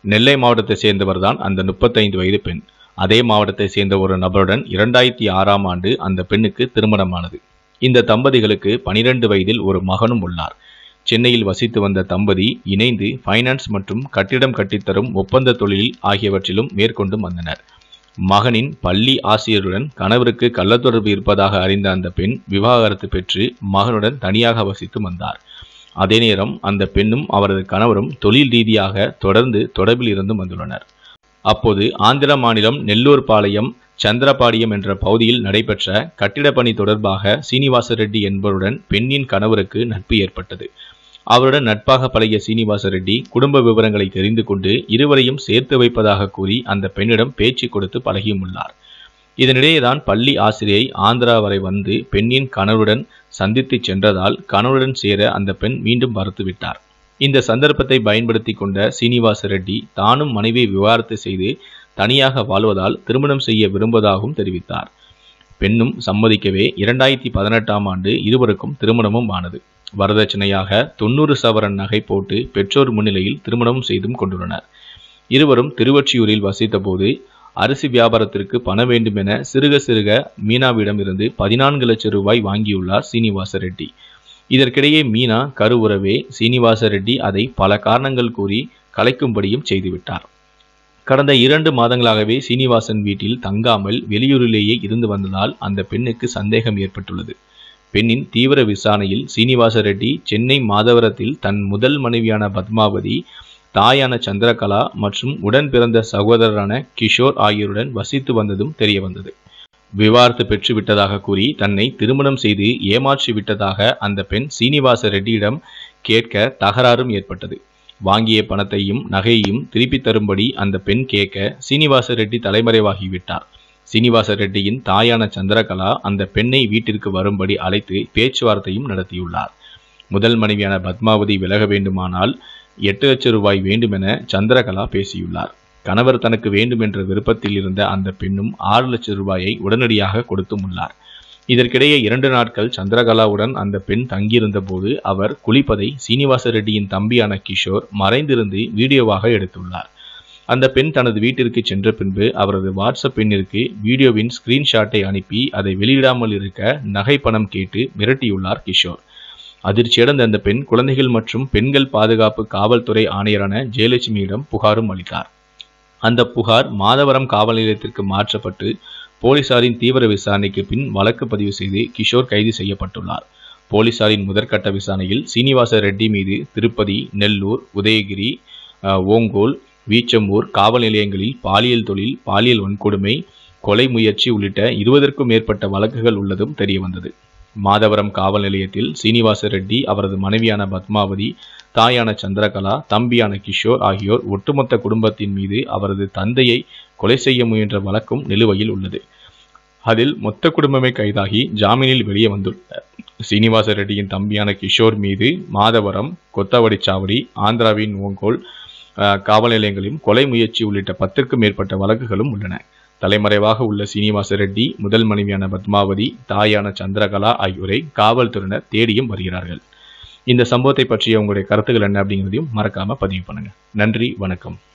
நெல்லை மாவட்டத்தை சேர்ந்தவர்தான் அந்த முப்பத்தைந்து வயது பெண் அதே மாவட்டத்தை சேர்ந்த ஒரு நபருடன் இரண்டாயிரத்தி ஆறாம் ஆண்டு அந்த பெண்ணுக்கு திருமணமானது இந்த தம்பதிகளுக்கு பனிரெண்டு வயதில் ஒரு மகனும் உள்ளார் சென்னையில் வசித்து வந்த தம்பதி இணைந்து ஃபைனான்ஸ் மற்றும் கட்டிடம் கட்டித்தரும் ஒப்பந்த தொழில் ஆகியவற்றிலும் மேற்கொண்டும் வந்தனர் மகனின் பள்ளி ஆசிரியருடன் கணவருக்கு கள்ளத்தொடர்பு இருப்பதாக அறிந்த அந்த பெண் விவாகரத்து பெற்று மகனுடன் தனியாக வசித்து வந்தார் அதே நேரம் அந்த பெண்ணும் அவரது கணவரும் தொழில் ரீதியாக தொடர்ந்து தொடர்பில் இருந்து வந்துள்ளனர் அப்போது ஆந்திர மாநிலம் நெல்லூர் பாளையம் சந்திரபாடியம் என்ற பகுதியில் நடைபெற்ற கட்டிடப் பணி தொடர்பாக சீனிவாச ரெட்டி என்பவருடன் பெண்ணின் கணவருக்கு நட்பு ஏற்பட்டது அவருடன் நட்பாக பழகிய சீனிவாச ரெட்டி குடும்ப விவரங்களை தெரிந்து கொண்டு இருவரையும் சேர்த்து வைப்பதாக கூறி அந்த பெண்ணிடம் பேச்சு கொடுத்து பழகியும் உள்ளார் இதனிடையேதான் பள்ளி ஆசிரியை ஆந்திரா வரை வந்து பெண்ணின் கணவருடன் சந்தித்து சென்றதால் கணவருடன் சேர அந்த பெண் மீண்டும் மறுத்துவிட்டார் இந்த சந்தர்ப்பத்தை பயன்படுத்தி கொண்ட சீனிவாச ரெட்டி தானும் மனைவியை விவாகரத்து செய்து தனியாக வாழ்வதால் திருமணம் செய்ய விரும்புவதாகவும் தெரிவித்தார் பெண்ணும் சம்மதிக்கவே இரண்டாயிரத்தி பதினெட்டாம் ஆண்டு இருவருக்கும் திருமணமும் ஆனது வரதட்சணையாக தொண்ணூறு சவரன் நகை போட்டு பெற்றோர் முன்னிலையில் திருமணம் செய்தும் கொண்டுள்ளனர் இருவரும் திருவொற்றியூரில் வசித்தபோது அரிசி வியாபாரத்திற்கு பணம் வேண்டும் என சிறுக சிறுக மீனாவிடம் இருந்து பதினான்கு லட்சம் ரூபாய் வாங்கியுள்ளார் சீனிவாச ரெட்டி இதற்கிடையே மீனா கருவுறவே சீனிவாச ரெட்டி அதை பல காரணங்கள் கூறி கலைக்கும்படியும் செய்துவிட்டார் கடந்த இரண்டு மாதங்களாகவே சீனிவாசன் வீட்டில் தங்காமல் வெளியூரிலேயே இருந்து வந்ததால் அந்த பெண்ணுக்கு சந்தேகம் ஏற்பட்டுள்ளது பெண்ணின் தீவிர விசாரணையில் சீனிவாச ரெட்டி சென்னை மாதவரத்தில் தன் முதல் மனைவியான பத்மாவதி தாயான சந்திரகலா மற்றும் உடன் பிறந்த சகோதரரான கிஷோர் ஆகியோருடன் வசித்து வந்ததும் தெரிய வந்தது விவாகரத்து பெற்று விட்டதாக கூறி தன்னை திருமணம் செய்து ஏமாற்றி விட்டதாக அந்த பெண் சீனிவாச ரெட்டியிடம் கேட்க தகராறும் ஏற்பட்டது வாங்கிய பணத்தையும் நகையையும் திருப்பி தரும்படி அந்த பெண் கேட்க சீனிவாச ரெட்டி தலைமறைவாகிவிட்டார் சீனிவாச ரெட்டியின் தாயான சந்திரகலா அந்த பெண்ணை வீட்டிற்கு வரும்படி அழைத்து பேச்சுவார்த்தையும் நடத்தியுள்ளார் முதல் மனைவியான பத்மாவதி விலக வேண்டுமானால் எட்டு லட்சம் ரூபாய் வேண்டுமென சந்திரகலா பேசியுள்ளார் கணவர் தனக்கு வேண்டும் என்ற விருப்பத்தில் இருந்த அந்த பெண்ணும் ஆறு லட்சம் ரூபாயை உடனடியாக கொடுத்தும் உள்ளார் இதற்கிடையே இரண்டு நாட்கள் சந்திரகலாவுடன் அந்த பெண் தங்கியிருந்த போது அவர் குளிப்பதை சீனிவாச ரெட்டியின் தம்பியான கிஷோர் மறைந்திருந்து வீடியோவாக எடுத்துள்ளார் அந்த பெண் தனது வீட்டிற்கு சென்ற பின்பு அவரது வாட்ஸ்அப் எண்ணிற்கு வீடியோவின் ஸ்கிரீன்ஷாட்டை அனுப்பி அதை வெளியிடாமல் இருக்க நகை பணம் கேட்டு மிரட்டியுள்ளார் கிஷோர் அதிர்ச்சியடைந்த அந்த பெண் குழந்தைகள் மற்றும் பெண்கள் பாதுகாப்பு காவல்துறை ஆணையரான ஜெயலட்சுமியிடம் புகாரும் அளித்தார் அந்த புகார் மாதவரம் காவல் நிலையத்திற்கு மாற்றப்பட்டு போலீசாரின் தீவிர விசாரணைக்கு பின் வழக்கு பதிவு செய்து கிஷோர் கைது செய்யப்பட்டுள்ளார் போலீசாரின் முதற்கட்ட விசாரணையில் சீனிவாச ரெட்டி மீது திருப்பதி நெல்லூர் உதயகிரி அஹ், ஓங்கோல் வீச்சம்பூர் காவல் நிலையங்களில் பாலியல் தொழில் பாலியல் வன்கொடுமை கொலை முயற்சி உள்ளிட்ட இருபதற்கும் மேற்பட்ட வழக்குகள் உள்ளதும் தெரியவந்தது மாதவரம் காவல் நிலையத்தில் சீனிவாச ரெட்டி அவரது மனைவியான பத்மாவதி தாயான சந்திரகலா தம்பியான கிஷோர் ஆகியோர் ஒட்டுமொத்த குடும்பத்தின் மீது அவரது தந்தையை கொலை செய்ய முயன்ற வழக்கும் நிலுவையில் உள்ளது அதில் மொத்த குடும்பமே கைதாகி ஜாமீனில் வெளியே வந்துள்ள சீனிவாச ரெட்டியின் தம்பியான கிஷோர் மீது மாதவரம் கொத்தவடிச்சாவடி ஆந்திராவின் ஓங்கோல் அஹ், காவல் நிலையங்களிலும் கொலை முயற்சி உள்ளிட்ட பத்திற்கும் மேற்பட்ட வழக்குகளும் உள்ளன தலைமறைவாக உள்ள சீனிவாச ரெட்டி முதல் மனைவியான பத்மாவதி தாயான சந்திரகலா ஆகியோரை காவல்துறையினர் தேடியும் வருகிறார்கள் இந்த சம்பவத்தை பற்றிய உங்களுடைய கருத்துக்கள் என்ன அப்படிங்கிறதையும் மறக்காம பதிவு பண்ணுங்க நன்றி வணக்கம்